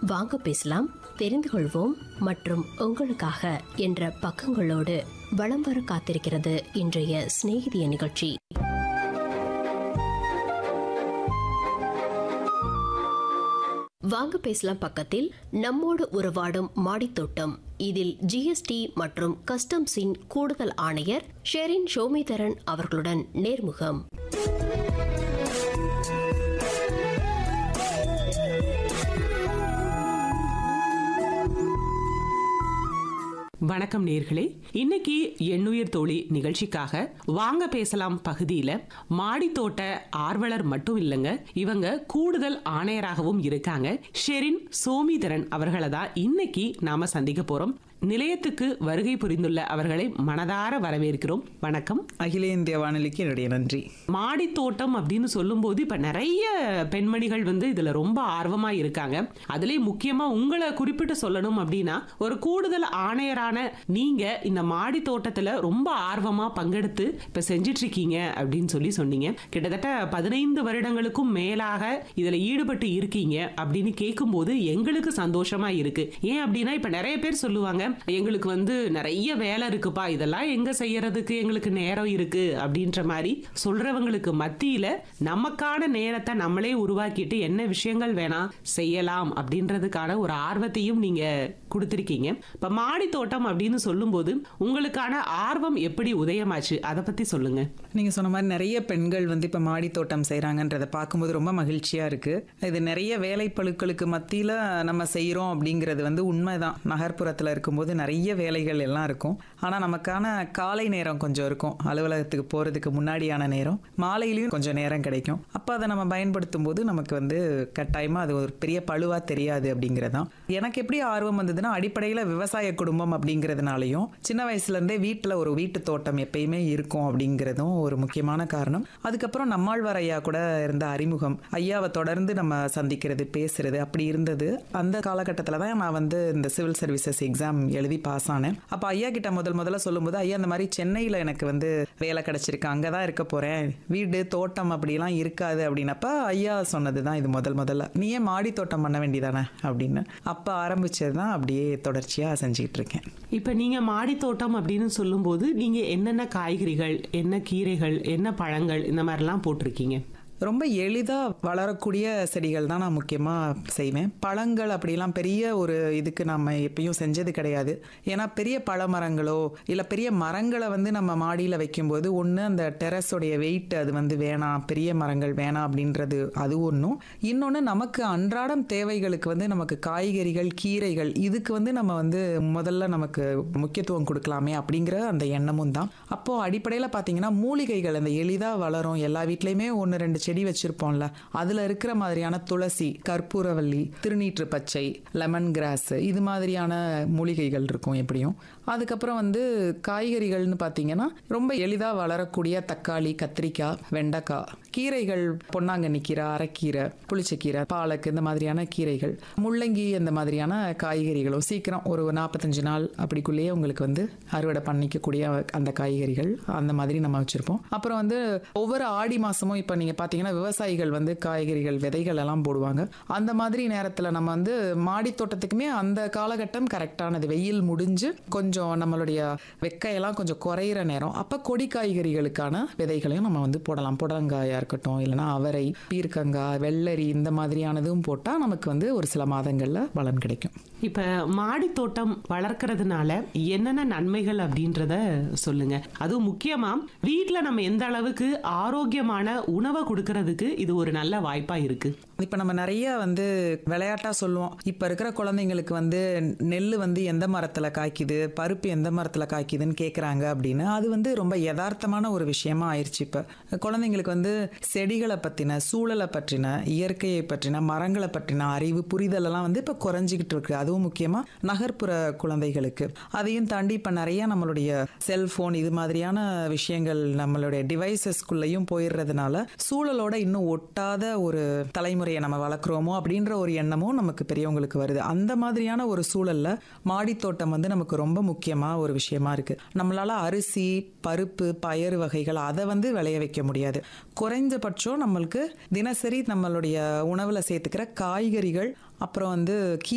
வாங்க பேசலாம் தெரிந்து கொள்வோம் மற்றும் உங்களுக்காக என்ற பக்கங்களோடு வலம் வர காத்திருக்கிறது இன்றைய சிநேகிதிய நிகழ்ச்சி வாங்க பேசலாம் பக்கத்தில் நம்மோடு உறவாடும் மாடித்தோட்டம் இதில் ஜிஎஸ்டி மற்றும் கஸ்டம்ஸின் கூடுதல் ஆணையர் ஷெரின் ஷோமிதரன் அவர்களுடன் நேர்முகம் வணக்கம் நேர்களே இன்னைக்கு எண்ணுயிர் தோழி நிகழ்ச்சிக்காக வாங்க பேசலாம் பகுதியில மாடித்தோட்ட ஆர்வலர் மட்டும் இல்லைங்க இவங்க கூடுதல் ஆணையராகவும் இருக்காங்க ஷெரின் சோமிதரன் அவர்களை தான் இன்னைக்கு நாம சந்திக்க போறோம் நிலையத்துக்கு வருகை புரிந்துள்ள அவர்களை மனதார வரவேற்கிறோம் வணக்கம் அகில இந்திய வானொலிக்கு என்னுடைய நன்றி மாடித்தோட்டம் அப்படின்னு சொல்லும்போது இப்ப நிறைய பெண்மணிகள் வந்து இதுல ரொம்ப ஆர்வமா இருக்காங்க அதுலயும் முக்கியமா உங்களை குறிப்பிட்டு சொல்லணும் அப்படின்னா ஒரு கூடுதல் ஆணையரான நீங்க இந்த மாடி தோட்டத்துல ரொம்ப ஆர்வமா பங்கெடுத்து இப்ப செஞ்சிட்டு இருக்கீங்க அப்படின்னு சொல்லி சொன்னீங்க கிட்டத்தட்ட பதினைந்து வருடங்களுக்கும் மேலாக இதுல ஈடுபட்டு இருக்கீங்க அப்படின்னு கேட்கும்போது எங்களுக்கு சந்தோஷமா இருக்கு ஏன் அப்படின்னா இப்ப நிறைய பேர் சொல்லுவாங்க எங்களுக்கு வந்து நிறைய வேலை இருக்குப்பா இதெல்லாம் எங்க செய்யறதுக்கு எங்களுக்கு நேரம் இருக்கு அப்படின்ற மாதிரி சொல்றவங்களுக்கு மத்தியில நமக்கான நேரத்தை நம்மளே உருவாக்கிட்டு என்ன விஷயங்கள் வேணா செய்யலாம் அப்படின்றதுக்கான ஒரு ஆர்வத்தையும் நீங்க கொடுத்திருக்கீங்க இப்ப மாடி தோட்டம் அப்படின்னு சொல்லும்போது உங்களுக்கான ஆர்வம் எப்படி உதயமாச்சு அதை பத்தி சொல்லுங்க நீங்க சொன்ன மாதிரி நிறைய பெண்கள் வந்து இப்ப மாடி தோட்டம் செய்றாங்கன்றத பார்க்கும்போது ரொம்ப மகிழ்ச்சியா இருக்கு இது நிறைய வேலைப்பளுக்களுக்கு மத்தியில நம்ம செய்றோம் அப்படிங்கிறது வந்து உண்மைதான் நகர்ப்புறத்துல இருக்கும்போது நிறைய வேலைகள் எல்லாம் இருக்கும் ஆனா நமக்கான காலை நேரம் கொஞ்சம் இருக்கும் அலுவலகத்துக்கு போறதுக்கு முன்னாடியான நேரம் மாலையிலயும் கொஞ்சம் நேரம் கிடைக்கும் அப்ப அதை நம்ம பயன்படுத்தும் போது நமக்கு வந்து கட்டாயமா அது ஒரு பெரிய பழுவா தெரியாது அப்படிங்கறதான் எனக்கு எப்படி ஆர்வம் வந்ததுன்னா அடிப்படையில விவசாய குடும்பம் அப்படிங்கிறதுனாலையும் சின்ன வயசுல இருந்தே வீட்டுல ஒரு வீட்டு தோட்டம் எப்பயுமே இருக்கும் அப்படிங்கிறதும் ஒரு முக்கியமான காரணம் அதுக்கப்புறம் நம்மாழ்வார் ஐயா கூட இருந்த அறிமுகம் ஐயாவை தொடர்ந்து நம்ம சந்திக்கிறது பேசுறது அப்படி இருந்தது அந்த காலகட்டத்தில் தான் நான் வந்து இந்த சிவில் சர்வீசஸ் எக்ஸாம் எழுதி பாஸ் ஆனேன் அப்போ ஐயா கிட்ட முதல் முதல்ல சொல்லும்போது ஐயா இந்த மாதிரி சென்னையில் எனக்கு வந்து வேலை கிடைச்சிருக்கு அங்கே தான் இருக்க போறேன் வீடு தோட்டம் அப்படிலாம் இருக்காது அப்படின்னப்ப ஐயா சொன்னது தான் இது முதல் முதல்ல நீ ஏன் மாடி தோட்டம் பண்ண வேண்டியதானே அப்படின்னு அப்போ ஆரம்பிச்சது தான் அப்படியே தொடர்ச்சியாக செஞ்சுக்கிட்டு இருக்கேன் இப்ப நீங்க மாடி தோட்டம் அப்படின்னு சொல்லும்போது நீங்க என்னென்ன காய்கறிகள் என்ன கீரைகள் என்ன பழங்கள் இந்த மாதிரிலாம் போட்டிருக்கீங்க ரொம்ப எளிதாக வளரக்கூடிய செடிகள் தான் நான் முக்கியமாக செய்வேன் பழங்கள் அப்படிலாம் பெரிய ஒரு இதுக்கு நம்ம எப்பயும் செஞ்சது கிடையாது ஏன்னா பெரிய பழமரங்களோ இல்லை பெரிய மரங்களை வந்து நம்ம மாடியில் வைக்கும்போது ஒன்று அந்த டெரஸோடைய வெயிட் அது வந்து வேணாம் பெரிய மரங்கள் வேணாம் அப்படின்றது அது ஒன்றும் இன்னொன்று நமக்கு அன்றாடம் தேவைகளுக்கு வந்து நமக்கு காய்கறிகள் கீரைகள் இதுக்கு வந்து நம்ம வந்து முதல்ல நமக்கு முக்கியத்துவம் கொடுக்கலாமே அப்படிங்கிற அந்த எண்ணமும் தான் அப்போது அடிப்படையில் பார்த்தீங்கன்னா மூலிகைகள் அந்த எளிதாக வளரும் எல்லா வீட்லேயுமே ஒன்று ரெண்டு செடி வச்சிருப்போம்ல அதுல இருக்கிற மாதிரியான துளசி கற்பூரவல்லி திருநீற்று பச்சை லெமன் கிராஸ் இது மாதிரியான மூலிகைகள் இருக்கும் எப்படியும் அதுக்கப்புறம் வந்து காய்கறிகள்னு பார்த்தீங்கன்னா ரொம்ப எளிதாக வளரக்கூடிய தக்காளி கத்திரிக்காய் வெண்டைக்காய் கீரைகள் பொன்னாங்கண்ணி கீரை அரைக்கீரை புளிச்சக்கீரை பாலக்கு இந்த மாதிரியான கீரைகள் முள்ளங்கி இந்த மாதிரியான காய்கறிகளும் சீக்கிரம் ஒரு நாற்பத்தஞ்சு நாள் அப்படிக்குள்ளேயே உங்களுக்கு வந்து அறுவடை பண்ணிக்கக்கூடிய அந்த காய்கறிகள் அந்த மாதிரி நம்ம வச்சிருப்போம் அப்புறம் வந்து ஒவ்வொரு ஆடி மாசமும் இப்போ நீங்க பார்த்தீங்கன்னா விவசாயிகள் வந்து காய்கறிகள் விதைகள் எல்லாம் போடுவாங்க அந்த மாதிரி நேரத்தில் நம்ம வந்து மாடி தோட்டத்துக்குமே அந்த காலகட்டம் கரெக்டானது வெயில் முடிஞ்சு கொஞ்சம் நம்மளுடைய வெக்கையெல்லாம் கொஞ்சம் குறையிற நேரம் அப்போ கொடி காய்கறிகளுக்கான விதைகளையும் நம்ம வந்து போடலாம் புடலங்காயா இருக்கட்டும் இல்லைன்னா அவரை பீர்க்கங்காய் வெள்ளரி இந்த மாதிரியானதும் போட்டால் நமக்கு வந்து ஒரு சில மாதங்களில் பலன் கிடைக்கும் இப்ப மாடி தோட்டம் வளர்க்கறதுனால என்னென்ன நன்மைகள் அப்படின்றத சொல்லுங்க அதுவும் முக்கியமா வீட்ல நம்ம எந்த அளவுக்கு ஆரோக்கியமான உணவை கொடுக்கறதுக்கு இது ஒரு நல்ல வாய்ப்பா இருக்கு இப்போ நம்ம நிறைய வந்து விளையாட்டா சொல்லுவோம் இப்போ இருக்கிற குழந்தைங்களுக்கு வந்து நெல் வந்து எந்த மரத்தில் காய்க்குது பருப்பு எந்த மரத்தில் காய்க்குதுன்னு கேட்குறாங்க அப்படின்னு அது வந்து ரொம்ப யதார்த்தமான ஒரு விஷயமா ஆயிடுச்சு இப்போ குழந்தைங்களுக்கு வந்து செடிகளை பற்றின சூழலை பற்றின இயற்கையை பற்றின மரங்களை பற்றின அறிவு புரிதல் எல்லாம் வந்து இப்போ குறைஞ்சிக்கிட்டு இருக்கு அதுவும் முக்கியமாக நகர்ப்புற குழந்தைகளுக்கு அதையும் தாண்டி இப்போ நிறைய நம்மளுடைய செல்போன் இது மாதிரியான விஷயங்கள் நம்மளுடைய டிவைசஸ்குள்ளேயும் போயிடுறதுனால சூழலோட இன்னும் ஒட்டாத ஒரு தலைமுறையை நம்ம வளர்க்குறோமோ அப்படின்ற ஒரு எண்ணமும் நமக்கு பெரியவங்களுக்கு வருது அந்த மாதிரியான ஒரு சூழல்ல மாடித்தோட்டம் வந்து நமக்கு ரொம்ப முக்கியமா ஒரு விஷயமா இருக்கு நம்மளால அரிசி பருப்பு பயறு வகைகள் அதை வந்து விளைய வைக்க முடியாது குறைஞ்சபட்சம் நம்மளுக்கு தினசரி நம்மளுடைய உணவுல சேர்த்துக்கிற காய்கறிகள் அப்புறம் வந்து